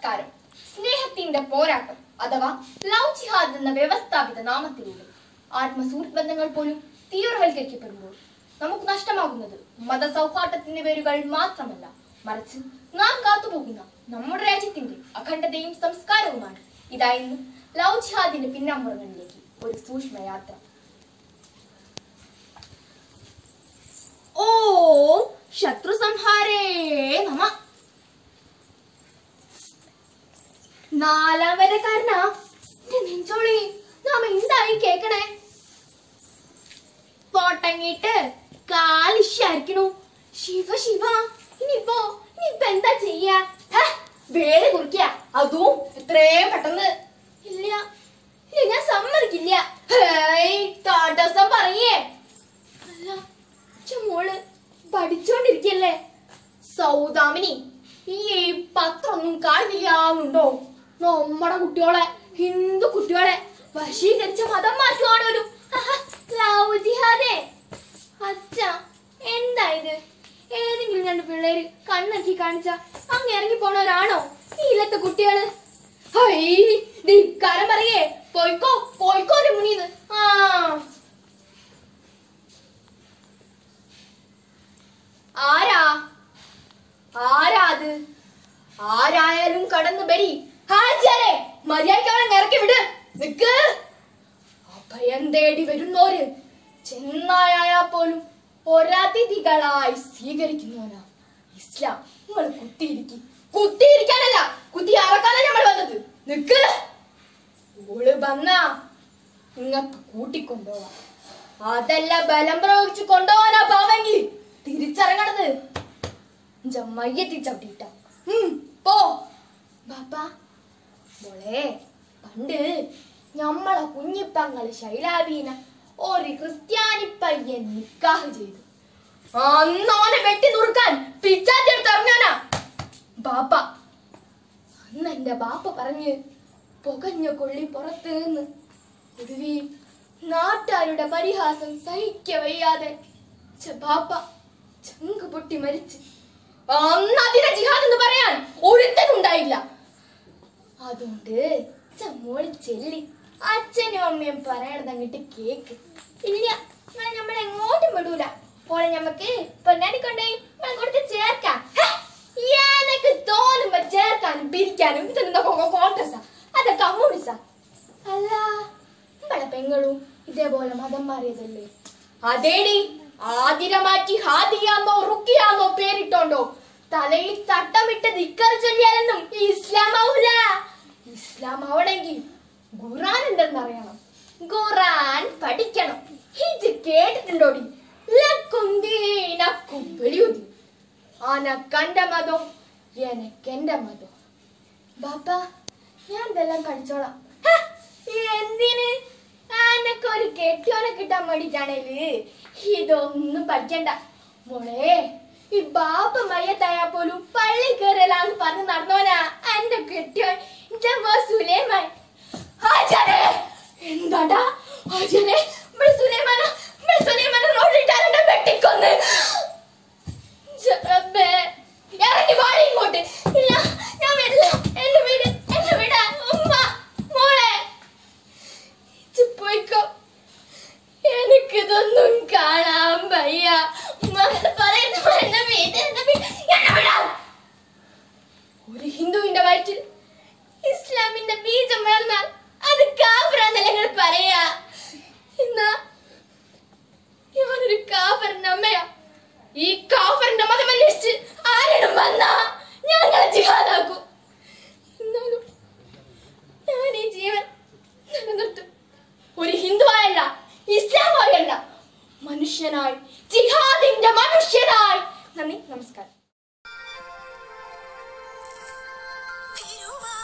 നമസ്കാരം സ്നേഹത്തിന്റെ പോരാട്ടം അഥവാ ലവ് ജിഹാദ് എന്ന വ്യവസ്ഥാപിത നാമത്തിലൂടെ ആത്മസുഹൃത്ത് ബന്ധങ്ങൾ പോലും തീവ്രവൽക്കരിക്കപ്പെടുമ്പോൾ നമുക്ക് നഷ്ടമാകുന്നത് മതസൗഹാർദ്ദത്തിന്റെ പേരുകൾ മാത്രമല്ല മറിച്ച് നാം കാത്തുപോകുന്ന നമ്മുടെ രാജ്യത്തിന്റെ അഖണ്ഡതയും സംസ്കാരവുമാണ് ഇതായിരുന്നു ലവ് ജിഹാദിന്റെ പിന്നാമ്പുറങ്ങളിലേക്ക് ഒരു സൂക്ഷ്മ യാത്ര ഓ ശത്രു സംഹാരേ നമ നാലാം വരക്കാരനാ എന്റെ നെഞ്ചോളി നാം എന്തായി കേക്കണേ പോട്ടങ്ങിട്ട് കാലിശായിരിക്കണു ശിവ ശിവ ഇനിയിപ്പോ ഇനിയിപ്പോ എന്താ ചെയ്യാ ഹ, വേല കുറിക്ക അതും എത്രയും പെട്ടെന്ന് ഇല്ല ഇല്ല ഞാൻ സമ്മതിക്കില്ല ഹേയ് ടാറ്റസം പറയേ അല്ല ഛെ, മോള് പഠിച്ചോണ്ടിരിക്കല്ലേ സൗദാമിനി ഈ പത്രമൊന്നും കാണുന്നില്ലാന്നുണ്ടോ നമ്മടെ കുട്ടികളെ ഹിന്ദു കുട്ടികളെ വശീകരിച്ച മതം മാറ്റുവാണോലു ലവ് ജിഹാദേ അച്ഛ എന്താ ഇത് ഏതെങ്കിലും രണ്ട് പിള്ളേര് കണ്ണെത്തി കാണിച്ച അങ്ങ് ഇറങ്ങി പോണവരാണോ ഈ ഇല്ലത്തെ കുട്ടികള് ഹൈ ധിക്കാരം പറയേ പോയിക്കോ പോയിക്കോ ഒരു മുനീന്ന് ആ ആരാ ആരാ അത് ആരായാലും കടന്നു ബരി ഹാജരെ മര്യാദയ്ക്ക് ഇറക്കി വിട് നിക്ക് അഭയം തേടി വരുന്നോര് ചെന്നായാ പോലും ഒരതിഥികളായി സ്വീകരിക്കുന്നവനാ ഇസ്ലാം നിങ്ങൾ കുത്തിയിരിക്കും കുത്തിയിരിക്കാനല്ല കുത്തി അറക്കാനാ നമ്മൾ വന്നത് നിക്ക് ഓള് വന്നാ നിങ്ങക്ക് കൂട്ടിക്കൊണ്ടുപോവാ അതല്ല ബലം പ്രയോഗിച്ച് കൊണ്ടുപോവാനാ ഭാവെങ്കിൽ തിരിച്ചറങ്ങണത് മയ്യത്തി ചവിട്ടിട്ട പോ ബാപ്പ മോളെ പണ്ട് ഞമ്മളെ കുഞ്ഞിപ്പങ്ങള് ശൈലാബീന ഒരു ക്രിസ്ത്യാനി പയ്യൻ നിക്കാഹ് ചെയ്തു അന്നോനെ വെട്ടി നുറുക്കാൻ പിച്ചാത്തിയെടുത്ത് ഇറങ്ങാനാ ബാപ്പ അന്ന് എന്റെ ബാപ്പ പറഞ്ഞ് പുകഞ്ഞ കൊള്ളി പുറത്ത് നിന്ന് ഒടുവി നാട്ടുകാരുടെ പരിഹാസം സഹിക്ക വയ്യാതെ ഛെ, ബാപ്പ ചങ്ക് പൊട്ടി മരിച്ച് അന്ന് അതിനെ ജിഹാദ് എന്ന് പറയാൻ ഒരുത്തനുണ്ടായില്ല അതുകൊണ്ട് ചമ്മോളി ചെല്ലി അച്ഛനും അമ്മയും പറയണത് അങ്ങോട്ട് കേക്ക് ഇല്ല നിങ്ങളെ നമ്മൾ എങ്ങോട്ടും വിടൂല ഓളെ ഞമ്മക്ക് പൊന്നാടി കൊണ്ടുപോയി നമ്മളെ കൊടുത്ത് ചേർക്കാം ഹെ, ഏതൊക്കെ തോന്നുമ്പോ ചേർക്കാനും പിരിക്കാനും ഇതെന്തൊക്കെ കോൺഗ്രസ്സാ അതൊക്കെ കമ്മ്യൂണിസാ അല്ല നമ്മളെ പെങ്ങളും ഇതേപോലെ മതം മാറിയതല്ലേ അതേടി ആതിര മാറ്റി ഹാദിയാന്നോ റുക്കിയാന്നോ പേരിട്ടോണ്ടോ തലയിൽ തട്ടമിട്ട് ധിക്കർ ചൊല്ലിയാലെന്നും ഇസ്ലാം ആവൂല ഇസ്ലാം ആവണമെങ്കിൽ ഖുറാൻ എന്തെന്നറിയണം ഖുറാൻ പഠിക്കണം ഇത് കേട്ടിട്ടുണ്ടോടി ലക്കും ദീനക്കും വെളിയുതി അനക്കന്റെ മതം എനക്കെന്റെ മതം ബാപ്പ ഞാൻ ഇതെല്ലാം പഠിച്ചോളാം ഹ, എന്തിന് അനക്ക് ഒരു കെട്ടിയോനെ കിട്ടാൻ വേണ്ടിട്ടാണേല് ഇതൊന്നും പഠിക്കണ്ട മോളെ ഈ ബാപ്പ മയ്യത്തായാ പോലും പള്ളി കയറലാന്ന് പറഞ്ഞ് നടന്നോനാ എന്റെ കെട്ടിയോൻ എന്റെ മോ സുലൈമാൻ ആചാരേ എന്താടാ ആചാരേ ഇവിടെ സുലൈമാന ഇവിടെ സുലൈമാന റോഡിട്ടാണ് വെട്ടിക്കൊന്ന് ജറബേ, ഇറങ്ങി വാടി ഇങ്ങോട്ട് ഇല്ല ഞാൻ വരില്ല എന്റെ വീട് എന്റെ വീട് ഉമ്മ മോളെ ഇജ്ജ് പോയിക്കോ എനിക്കിതൊന്നും കാണാൻ വയ്യ ഉമ്മ അങ്ങനെ പറയുന്നു എന്റെ വീട് എന്റെ വീട് എന്നെ വിടാം ഒരു ഹിന്ദുവിന്റെ വയറ്റിൽ ഇസ്ലാമിന്റെ ബീജം വളർന്നാൽ അത് കാഫറാന്നല്ല നിങ്ങൾ പറയാ എന്നാ ഞാനൊരു കാഫറിന്റെ അമ്മയാ ഈ കാഫറിന്റെ മതം അന്വേഷിച്ച് ആരെങ്കിലും വന്നാ ഞങ്ങളെ ജിഹാദാക്കും എന്നാലും ഞാൻ ഈ ജീവൻ നിലനിർത്തും ഒരു ഹിന്ദുവായല്ല ഇസ്ലാമായല്ല മനുഷ്യനായി ജിഹാദിന്റെ മനുഷ്യനായി നന്ദി നമസ്കാരം തിരുവാ